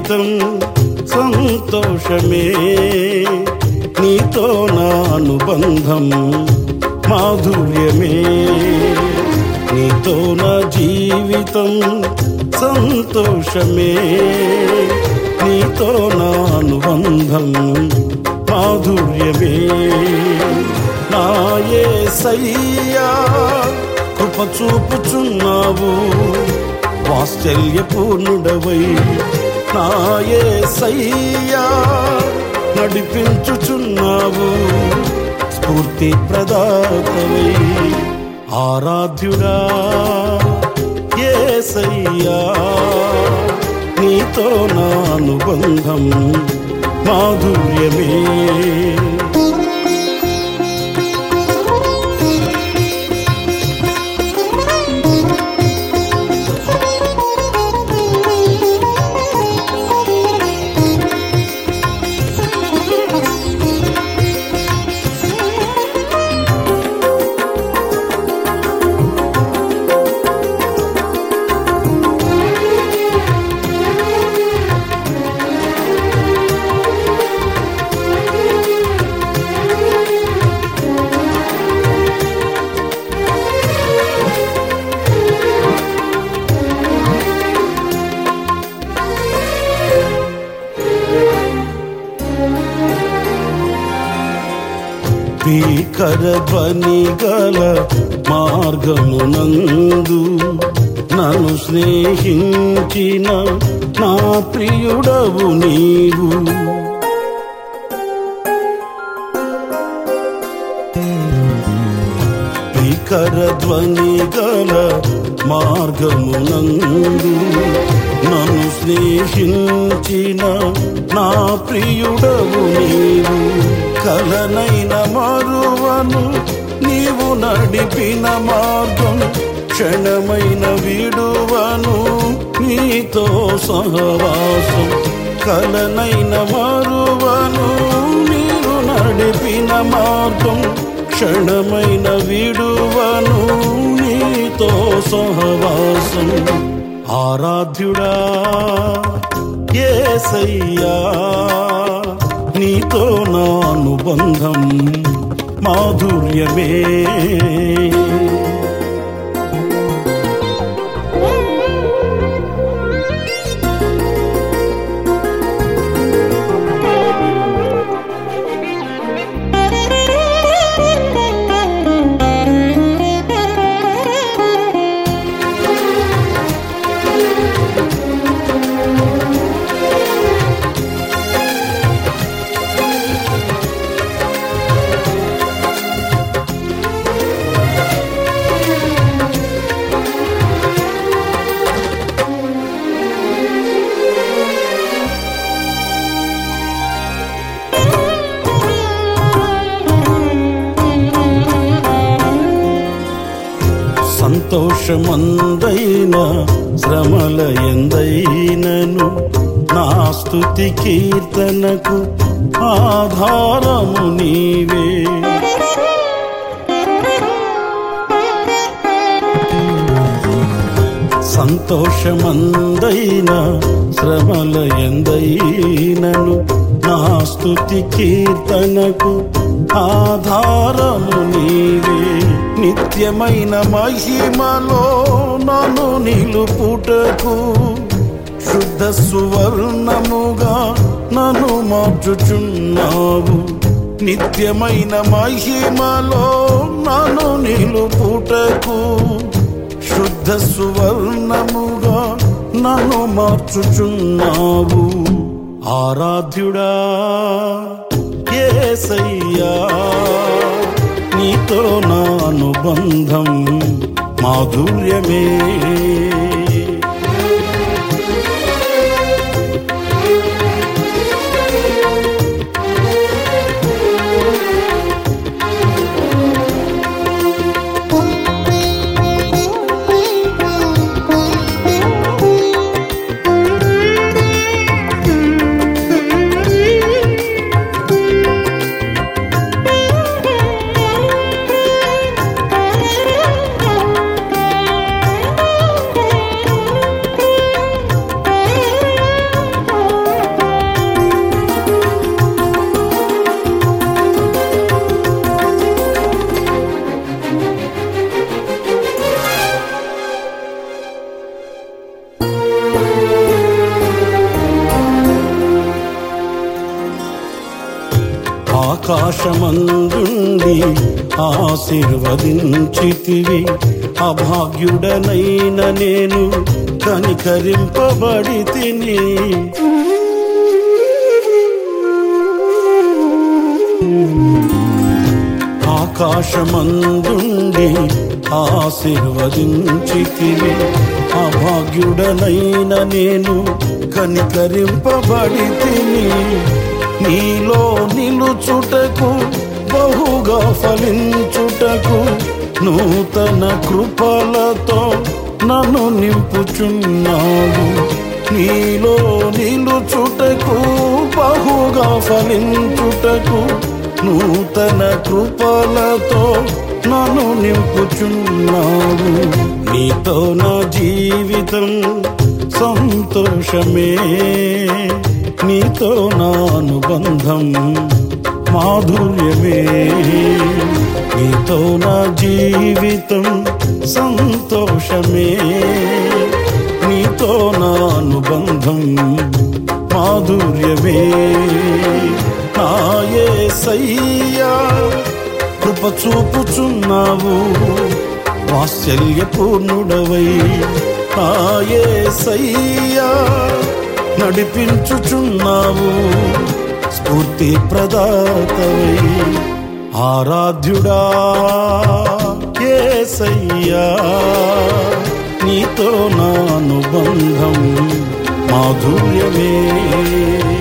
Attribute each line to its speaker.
Speaker 1: జీవితం సంతోషమే నీతో నా అనుబంధం మాధుర్యమే నీతో నా జీవితం సంతోషమే నీతో నా అనుబంధం మాధుర్యమే నాయే సయ్యా కృప చూపుచున్నావు వాత్సల్యపూర్ణుడవై నాయే సయ్యా నడిపించుచున్నావు స్ఫూర్తి ప్రదాతవై ఆరాధ్యుడా ఏసయ్యా నీతో నా అనుబంధం మాధుర్యమే భీకర ధ్వని గల మార్గమునందు నన్ను స్నేహించిన నా ప్రియుడవు నీవు భీకర ధ్వని గల మార్గమునందు నన్ను స్నేహించిన నా ప్రియుడవు నీవు కలనైన మరువను నీవు నడిపిన మార్గం క్షణమైన విడువను నీతో సహవాసం కలనైన మరువను నీవు నడిపిన మార్గం క్షణమైన విడువను నీతో సహవాసం ఆరాధ్యుడా ఏసయ్యా నీతో నా అనుబంధం మాధుర్యమే సంతోషమందైన శ్రమల ఎందైనను నా స్తుతి కీర్తనకు ఆధారము నీవే సంతోషమందైన శ్రమల ఎందైనను నా స్తుతి కీర్తనకు ఆధారము నీవే నిత్యమైన మహిమలో నన్ను నిలుపుటకు శుద్ధ సువర్ణముగా నన్ను మార్చుచున్నావు నిత్యమైన మహిమలో నన్ను నిలుపుటకు శుద్ధ సువర్ణముగా నన్ను మార్చుచున్నావు ఆరాధ్యుడా ఏసయ్యా నీతో నా అనుబంధం మాధుర్యమే ఆకాశమందుండి ఆశీర్వదించితివి అభాగ్యుడనైన నేను కనికరింపబడి తిని ఆకాశమందుండి ఆశీర్వదించితివి అభాగ్యుడనైన నేను కనికరింపబడి తిని నీలో నిలుచుటకు బహుగా ఫలించుటకు నూతన కృపలతో నన్ను నింపుచున్నావు నీలో నిలుచుటకు బహుగా ఫలించుటకు నూతన కృపలతో నన్ను నింపుచున్నావు నీతో నా జీవితం సంతోషమే నీతో నా అనుబంధం మాధుర్యమే నీతో నా జీవితం సంతోషమే నీతో నా అనుబంధం మాధుర్యమే నాయే సయ్యా కృప చూపుచున్నావు వాత్సల్యపూర్ణుడవై నాయే సయ్యా నడిపించుచున్నావు స్ఫూర్తి ప్రదాతవై ఆరాధ్యుడా ఏసయ్యా నీతో నా అనుబంధం మాధుర్యమే